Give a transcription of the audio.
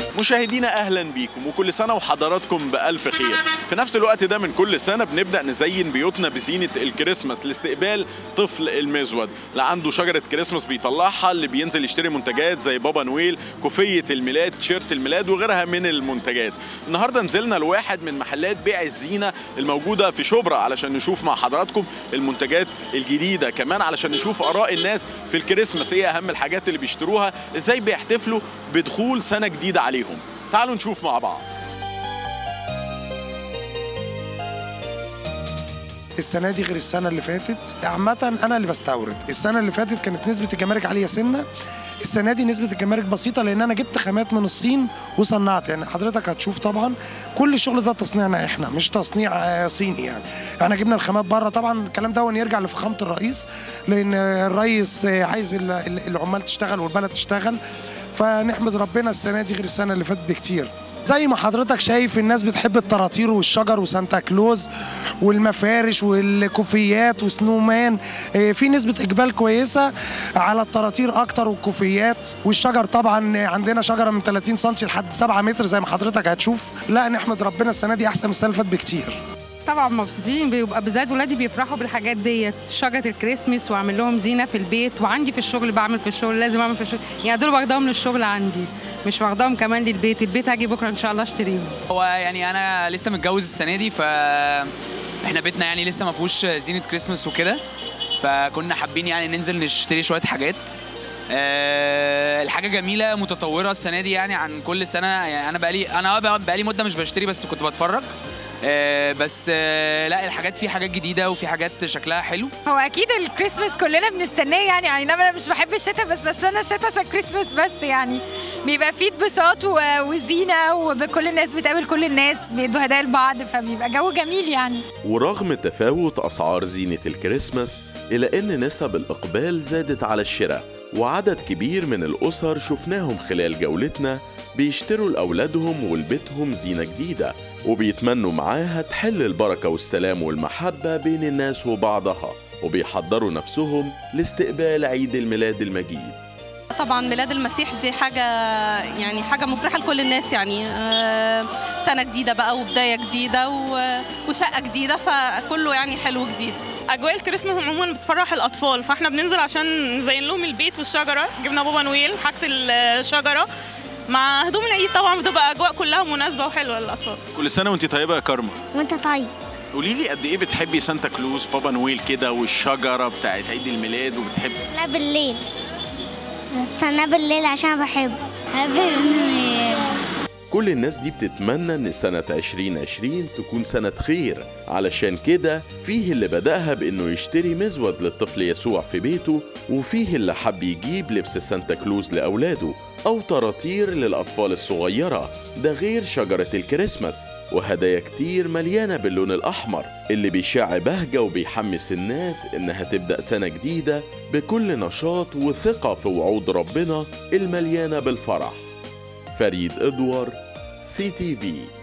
مشاهدينا اهلا بيكم وكل سنه وحضراتكم بالف خير في نفس الوقت ده من كل سنه بنبدا نزين بيوتنا بزينه الكريسماس لاستقبال طفل المزود اللي عنده شجره كريسماس بيطلعها اللي بينزل يشتري منتجات زي بابا نويل كوفيه الميلاد تيشيرت الميلاد وغيرها من المنتجات النهارده نزلنا لواحد من محلات بيع الزينه الموجوده في شبرا علشان نشوف مع حضراتكم المنتجات الجديده كمان علشان نشوف اراء الناس في الكريسماس ايه اهم الحاجات اللي بيشتروها ازاي بيحتفلوا بدخول سنه جديده عليهم تعالوا نشوف مع بعض السنه دي غير السنه اللي فاتت عامه انا اللي بستورد السنه اللي فاتت كانت نسبه الجمارك عاليه سنه السنه دي نسبه الجمارك بسيطه لان انا جبت خامات من الصين وصنعت يعني حضرتك هتشوف طبعا كل الشغل ده تصنيعنا احنا مش تصنيع آه، صيني يعني احنا جبنا الخامات بره طبعا الكلام ده يرجع لفخامه الرئيس لان آه، الرئيس آه، عايز ال- ال- العمال تشتغل والبلد تشتغل فنحمد ربنا السنه دي غير السنه اللي فاتت بكتير زي ما حضرتك شايف الناس بتحب الطراطير والشجر وسانتا كلوز والمفارش والكوفيات وسنومان إيه، في نسبة إقبال كويسة على الطراطير أكتر والكوفيات والشجر طبعا عندنا شجرة من 30 سم لحد 7 متر زي ما حضرتك هتشوف لا نحمد ربنا السنة دي أحسن من السنة اللي فاتت بكتير طبعا مبسوطين بيبقى بالذات ولادي بيفرحوا بالحاجات ديت شجره الكريسماس واعمل لهم زينه في البيت وعندي في الشغل بعمل في الشغل لازم اعمل في الشغل يعني دول واخداهم للشغل عندي مش واخداهم كمان للبيت البيت هاجي بكره ان شاء الله اشتريهم هو يعني انا لسه متجوز السنه دي ف احنا بيتنا يعني لسه ما فيهوش زينه كريسماس وكده فكنا حابين يعني ننزل نشتري شويه حاجات أه الحاجه جميله متطوره السنه دي يعني عن كل سنه يعني انا بقالي انا آه بقالي مده مش بشتري بس كنت بتفرج أه بس أه لا الحاجات في حاجات جديده وفي حاجات شكلها حلو هو اكيد الكريسماس كلنا بنستناه يعني يعني انما انا مش بحب الشتاء بس بستنى الشتاء عشان كريسماس بس يعني بيبقى فيه اتبساط و- وزينه وكل الناس بتقابل كل الناس بيدوا هدايا لبعض فبيبقى جو جميل يعني ورغم تفاوت أسعار زينة الكريسماس إلا أن نسب الإقبال زادت على الشراء وعدد كبير من الأسر شفناهم خلال جولتنا بيشتروا لأولادهم ولبيتهم زينة جديدة وبيتمنوا معاها تحل البركة والسلام والمحبة بين الناس وبعضها وبيحضروا نفسهم لاستقبال عيد الميلاد المجيد طبعا ميلاد المسيح دي حاجة يعني حاجة مفرحة لكل الناس يعني آه، سنة جديدة بقى وبداية جديدة و- وشقة جديدة فكله يعني حلو جديد اجواء الكريسماس عموما بتفرح الاطفال فاحنا بننزل عشان نزين لهم البيت والشجره جبنا بابا نويل حاجه الشجره مع هدوم العيد طبعا بتبقى اجواء كلها مناسبه وحلوه للاطفال كل سنة وانت طيبة يا كارما وانت طيب قولي لي قد ايه بتحبي سانتا كلوز بابا نويل كده والشجرة بتاعت عيد الميلاد وبتحبي لا بالليل بستناه بالليل عشان بحبه كل الناس دي بتتمنى ان سنة 2020 تكون سنة خير علشان كده فيه اللي بدأها بانه يشتري مزود للطفل يسوع في بيته وفيه اللي حب يجيب لبس سانتا كلوز لأولاده أو طراطير للأطفال الصغيرة ده غير شجرة الكريسماس وهدايا كتير مليانة باللون الأحمر اللي بيشع بهجة وبيحمس الناس إنها تبدأ سنة جديدة بكل نشاط وثقة في وعود ربنا المليانة بالفرح فريد إدوار سي تي في